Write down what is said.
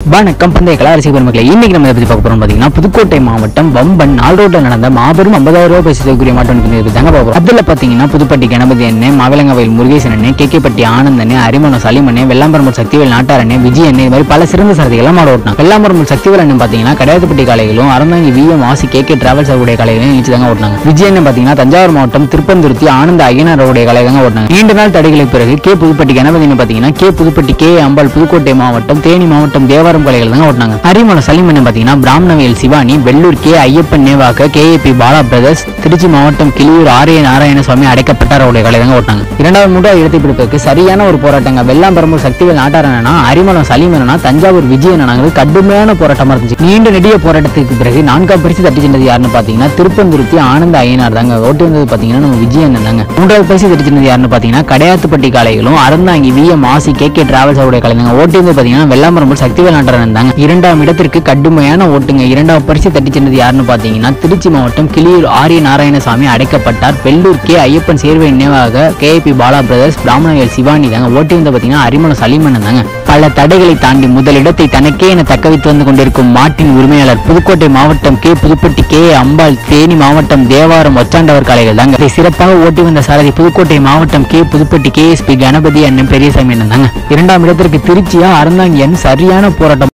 வணக்கம் பந்தய கலா ரசிக பெருமக்களை இன்னைக்கு நம்ம இதை பத்தி பார்க்க போறோம் பாத்தீங்கன்னா புதுக்கோட்டை மாவட்டம் வம்பன் நாள் ரோட்ல நடந்த மாபெரும் 50000 ரூபாய் பரிசுக்குரிய மாட்டம் பத்தி தாங்க பார்ப்போம் அதுல பாத்தீங்கன்னா புதுப்பட்டி கணபதி அண்ணே மாவிலங்கவயல் முருகேசன் அண்ணே கேகேப்பட்டி ஆனந்த் அண்ணே அரிமணம் சலீம் அண்ணே வெள்ளாம்பரம்பூர் சக்திவேல் நாட்டார் அண்ணே விஜய் அண்ணே இது மாதிரி பல சிறந்த சாரதிகள் மாட ஓட்டினாங்க வெள்ளாம்பரம்பூர் சக்திவேல் அண்ணன் பாத்தீங்கன்னா கடையாத்துப்பட்டி காலைகளும் அறந்தாங்கி விஎம் ஆசி கே கே டிராவல்ஸ் அவருடைய காலைகளையும் நினைச்சு தாங்க ஓட்டினாங்க விஜய் அண்ணன் பாத்தீங்கன்னா தஞ்சாவூர் மாவட்டம் திருப்பந்துருத்தி ஆனந்த ஐயனார் அவருடைய காலை தாங்க ஓட்டினாங்க நீண்ட நாள் தடைகளுக்கு பிறகு கே புதுப்பட்டி கணபதி அண்ணன் பாத்தீங்கன்னா கே புதுப்பட்டி கே அம்பாள் புதுக்கோட்டை மாவட்டம் தேனி மாவட்டம் தேவாரம் கொலைகள் தான் ஓட்டினாங்க அரிமளம் சலிமன் பாத்தீங்கன்னா பிராமணவியல் சிவானி வெள்ளூர் கே ஐயப்பன் நேவாக்க கேஏபி பாலா பிரதர்ஸ் திருச்சி மாவட்டம் கிளியூர் ஆரிய நாராயணசுவாமி அடைக்கப்பட்டார் அவருடைய கலை தாங்க ஓட்டினாங்க இரண்டாவது மூன்றாவது இடத்தை பிடிப்பதற்கு சரியான ஒரு போராட்டங்க வெள்ளாம்பரம்பூர் சக்திவேல் நாட்டாரனா அரிமளம் சலிமனா தஞ்சாவூர் விஜயனாங்க கடுமையான போராட்டமா இருந்துச்சு நீண்ட நெடிய போராட்டத்துக்கு பிறகு நான்காம் பரிசு தட்டி சென்றது யாருன்னு பாத்தீங்கன்னா திருப்பந்துருத்தி ஆனந்த ஐயனார் தாங்க ஓட்டு வந்தது பாத்தீங்கன்னா நம்ம விஜயன் தாங்க மூன்றாவது பரிசு தட்டி சென்றது யாருன்னு பாத்தீங்கன்னா கடையாத்துப்பட்டி காளைகளும் அறந்தாங்கி விஎம் ஆசி கே கே டிராவல்ஸ் அவருடைய கலைஞங்க ஓட்டு வந்து பாத்தீங்கன்னா வெள்ளாம்பரம்பூர் சக்திவேல் நாட்டாரன் இருந்தாங்க இரண்டாம் இடத்திற்கு கடுமையான ஓட்டுங்க இரண்டாவது பரிசு தட்டி சென்றது யாருன்னு பாத்தீங்கன்னா திருச்சி மாவட்டம் கிளியூர் ஆரிய நாராயணசாமி அடைக்கப்பட்டார் வெள்ளூர் கே ஐயப்பன் சேர்வை நினைவாக கேபி பாலா பிரதர்ஸ் பிராமணர்கள் சிவானி தாங்க ஓட்டி வந்து பாத்தீங்கன்னா அரிமளம் சலிமன் தாங்க பல தடைகளை தாண்டி முதலிடத்தை தனக்கே என தக்க வைத்து வந்து கொண்டிருக்கும் மாட்டின் உரிமையாளர் புதுக்கோட்டை மாவட்டம் கே புதுப்பட்டி கே அம்பாள் தேனி மாவட்டம் தேவாரம் ஒச்சாண்டவர் காலைகள் தாங்க இதை சிறப்பாக ஓட்டி வந்த சாரதி புதுக்கோட்டை மாவட்டம் கே புதுப்பட்டி கேஎஸ்பி கணபதி அண்ணன் பெரியசாமி அண்ணன் தாங்க இரண்டாம் இடத்திற்கு திருச்சியா அறந்தாங்கியன் சரியான போராட்டம்